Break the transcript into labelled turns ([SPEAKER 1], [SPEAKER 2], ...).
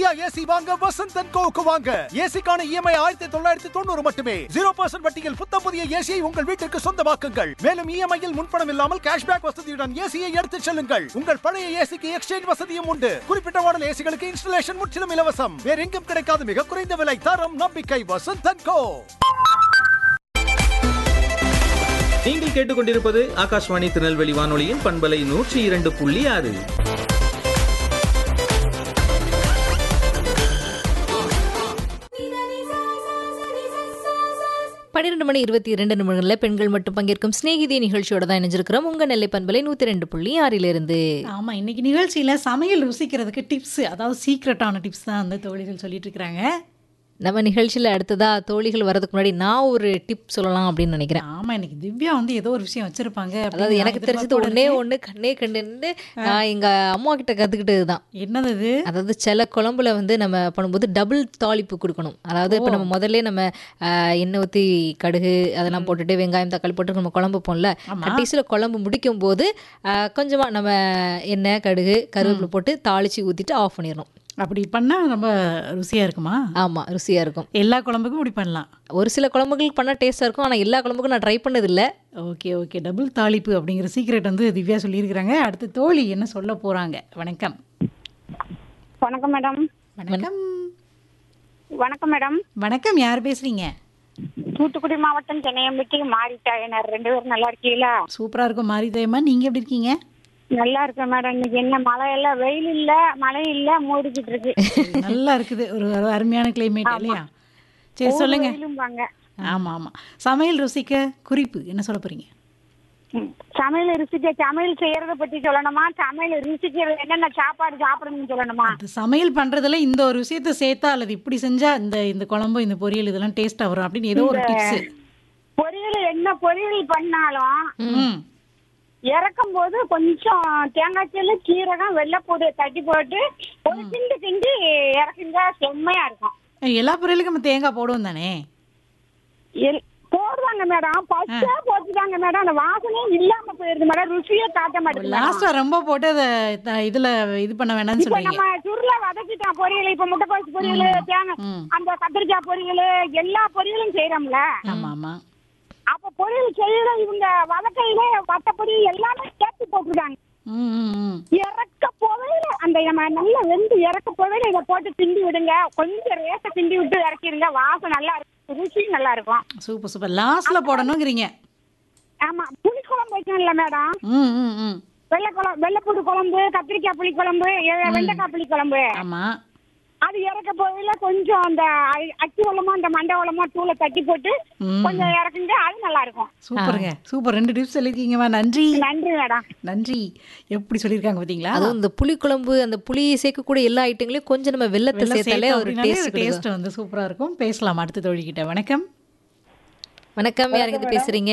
[SPEAKER 1] ஈஸியா ஏசி வாங்க வசந்த் அண்ட் கோவுக்கு வாங்க ஏசிக்கான இஎம்ஐ ஆயிரத்தி தொள்ளாயிரத்தி தொண்ணூறு மட்டுமே ஜீரோ பர்சன்ட் வட்டியில் புத்தம் புதிய ஏசியை உங்கள் வீட்டிற்கு சொந்தமாக்குங்கள் மேலும் இஎம்ஐயில் முன்பணம் இல்லாமல் கேஷ்பேக் வசதியுடன் ஏசியை எடுத்துச் செல்லுங்கள் உங்கள் பழைய ஏசிக்கு எக்ஸ்சேஞ்ச் வசதியும் உண்டு குறிப்பிட்ட மாடல் ஏசிகளுக்கு இன்ஸ்டலேஷன் முற்றிலும் இலவசம் வேற எங்கும் கிடைக்காத மிக குறைந்த விலை தரம் நம்பிக்கை வசந்த் அண்ட் கோ
[SPEAKER 2] நீங்கள் கேட்டுக்கொண்டிருப்பது ஆகாஷ்வாணி திருநெல்வேலி வானொலியின் பண்பலை நூற்றி இரண்டு புள்ளி ஆறு
[SPEAKER 3] பன்னிரெண்டு மணி இருபத்தி இரண்டு நிமிடங்களில் பெண்கள் மட்டும் பங்கேற்கும் சிநேகிதி நிகழ்ச்சியோட தான் இணைஞ்சிருக்கிறோம் உங்க நெல்லை பண்பலை நூத்தி ரெண்டு புள்ளி ஆறிலிருந்து
[SPEAKER 4] ஆமா இன்னைக்கு நிகழ்ச்சியில சமையல் ருசிக்கிறதுக்கு டிப்ஸ் அதாவது சீக்ரெட்டான டிப்ஸ் தான் வந்து தோழிகள் சொல்லிட்டு இருக்கிறாங்க
[SPEAKER 3] நம்ம நிகழ்ச்சியில் அடுத்ததா தோழிகள் வரதுக்கு முன்னாடி நான் ஒரு டிப் சொல்லலாம் அப்படின்னு நினைக்கிறேன்
[SPEAKER 4] ஆமா இன்னைக்கு திவ்யா வந்து ஏதோ ஒரு விஷயம் வச்சிருப்பாங்க அப்படின்னு
[SPEAKER 3] அதாவது
[SPEAKER 4] நான்
[SPEAKER 3] எனக்கு தெரிஞ்சது
[SPEAKER 4] எதிர்பார்ப்போட
[SPEAKER 3] ஒண்ணே
[SPEAKER 4] இருக்கேன்.
[SPEAKER 3] ஒண்ணு கண்ணே கண்டுன்னு நான் எங்க அம்மா கிட்ட கத்துக்கிட்டது தான்
[SPEAKER 4] என்னது இது
[SPEAKER 3] அதாவது சில குழம்புல வந்து நம்ம பண்ணும்போது டபுள் தாளிப்பு கொடுக்கணும் அதாவது இப்போ நம்ம முதல்ல நம்ம ஆஹ், எண்ணெய் ஊற்றி கடுகு அதெல்லாம் போட்டுட்டு வெங்காயம் தக்காளி போட்டு நம்ம குழம்பு போடல கடைசியில் குழம்பு முடிக்கும் போது ஆஹ், கொஞ்சமா நம்ம எண்ணெய் கடுகு கருவேப்பிலை போட்டு தாளிச்சு ஊற்றிட்டு ஆஃப் பண்ணிடணும்
[SPEAKER 4] அப்படி பண்ணா ரொம்ப ருசியா இருக்குமா
[SPEAKER 3] ஆமா ருசியா இருக்கும்
[SPEAKER 4] எல்லா குழம்புக்கும் இப்படி பண்ணலாம்
[SPEAKER 3] ஒரு சில குழம்புகளுக்கு பண்ணால் டேஸ்ட்டாக இருக்கும் ஆனால் எல்லா குழம்புக்கும் நான் ட்ரை பண்ணதில்லை
[SPEAKER 4] ஓகே ஓகே டபுள் தாளிப்பு அப்படிங்கிற சீக்ரெட் வந்து திவ்யா சொல்லியிருக்கிறாங்க அடுத்து தோழி என்ன சொல்ல போறாங்க வணக்கம்
[SPEAKER 5] வணக்கம் மேடம்
[SPEAKER 4] வணக்கம்
[SPEAKER 5] வணக்கம் மேடம்
[SPEAKER 4] வணக்கம் யார் பேசுறீங்க
[SPEAKER 5] தூத்துக்குடி மாவட்டம் சென்னையம்பட்டி மாறிட்டாயனர் ரெண்டு பேரும் நல்லா இருக்கீங்களா
[SPEAKER 4] சூப்பரா இருக்கும் மாரிதேயம்மா நீங்க எப்படி இருக்கீங்க
[SPEAKER 5] நல்லா இருக்கேன் மேடம் இன்னைக்கு என்ன மழை எல்லாம் வெயில் இல்ல மழை இல்ல மூடிக்கிட்டு இருக்கு
[SPEAKER 4] நல்லா இருக்குது ஒரு ஒரு அருமையான கிளைமேட் இல்லையா சரி சொல்லுங்க
[SPEAKER 5] வெயிலும்பாங்க
[SPEAKER 4] ஆமா ஆமா சமையல் ருசிக்க குறிப்பு என்ன சொல்ல போறீங்க
[SPEAKER 5] ம். சமையல் ருசிக்க சமையல் செய்யறத பத்தி சொல்லணுமா சமையல் ருசிக்கிறது என்னென்ன சாப்பாடு சாப்பிடணும்னு சொல்லணுமா
[SPEAKER 4] அது சமையல் பண்றதுல இந்த ஒரு விஷயத்த சேர்த்தா அல்லது இப்படி செஞ்சா இந்த இந்த குழம்பு இந்த பொரியல் இதெல்லாம் டேஸ்டா வரும் அப்படின்னு ஏதோ ஒரு டிப்ஸ்
[SPEAKER 5] பொரியல் என்ன பொரியல் பண்ணாலும்
[SPEAKER 4] ம்
[SPEAKER 5] இறக்கும் போது கொஞ்சம் தேங்காய் சீல சீரகம் வெள்ளைப்பூடு தட்டி போட்டு ஒரு கிண்டு கிண்டி இறக்குங்க செம்மையா இருக்கும்
[SPEAKER 4] எல்லா பொரியலுக்கும் நம்ம தேங்காய் போடுவோம் தானே
[SPEAKER 5] எல்- போடுவாங்க மேடம் பச்சை போட்டுட்டாங்க மேடம் அந்த வாசனையே இல்லாம போயிருது மேடம் ருசியே காட்ட மாட்டேங்குது மேடம்.
[SPEAKER 4] லாஸ்டா ரொம்ப போட்டு அதை த- இதுல இது பண்ண வேணாம்னு
[SPEAKER 5] இப்ப
[SPEAKER 4] சொல்றீங்க
[SPEAKER 5] நம்ம சுருள வதக்கிட்டோம் பொரியல் இப்ப முட்டைக்கோஸ் பொரியல் தேங்காய்
[SPEAKER 4] ம்.
[SPEAKER 5] அந்த கத்திரிக்காய் பொரியல் எல்லா பொரியலும் செய்யறோம்ல
[SPEAKER 4] ஆமா ஆமா
[SPEAKER 5] அப்ப பொரியல் செய்யற இவங்க வதக்கையில வத்த பொரியல் எல்லாமே சேர்த்து போட்டுருக்காங்க
[SPEAKER 4] ம் ம், ம்
[SPEAKER 5] இறக்க போவையில அந்த நம்ம நல்லா வெந்து இறக்க போவையில இதை போட்டு கிண்டி விடுங்க கொஞ்சம் ரேச கிண்டி விட்டு இறக்கிடுங்க வாசம் நல்லா இருக்கும் ருசியும் நல்லா இருக்கும்
[SPEAKER 4] சூப்பர் சூப்பர் லாஸ்ட்ல போடணுங்கிறீங்க
[SPEAKER 5] ஆமா புளிக்குழம்பு வைக்கணும்ல மேடம்
[SPEAKER 4] ம் ம் ம்
[SPEAKER 5] வெள்ளை குழம்பு வெள்ளைப்பூடு குழம்பு கத்திரிக்காய் புளி குழம்பு எ- வெண்டைக்காய் புளி குழம்பு
[SPEAKER 4] ஆமா
[SPEAKER 5] அது இறக்க போகையில கொஞ்சம் அந்த அ- அக்கி வெள்ளமோ அந்த மண்டை வெள்ளமோ தூளை தட்டி போட்டு
[SPEAKER 4] ம்.
[SPEAKER 5] கொஞ்சம் இறக்குங்க அது நல்லா இருக்கும்
[SPEAKER 4] சூப்பருங்க சூப்பர் ரெண்டு டிப்ஸ் சொல்லியிருக்கீங்கம்மா நன்றி
[SPEAKER 5] நன்றி மேடம்
[SPEAKER 4] நன்றி எப்படி சொல்லியிருக்காங்க பாத்தீங்களா
[SPEAKER 3] அதுவும் இந்த புளிக்குழம்பு அந்த புளி சேர்க்கக்கூடிய எல்லா ஐட்டங்களையும் கொஞ்சம் நம்ம வெள்ளத்தை சேர்த்தாலே ஒரு டேஸ்ட்
[SPEAKER 4] டேஸ்ட் வந்து சூப்பரா இருக்கும் பேசலாம் அடுத்த தோழி கிட்ட வணக்கம்
[SPEAKER 3] வணக்கம் யாருங்க பேசுறீங்க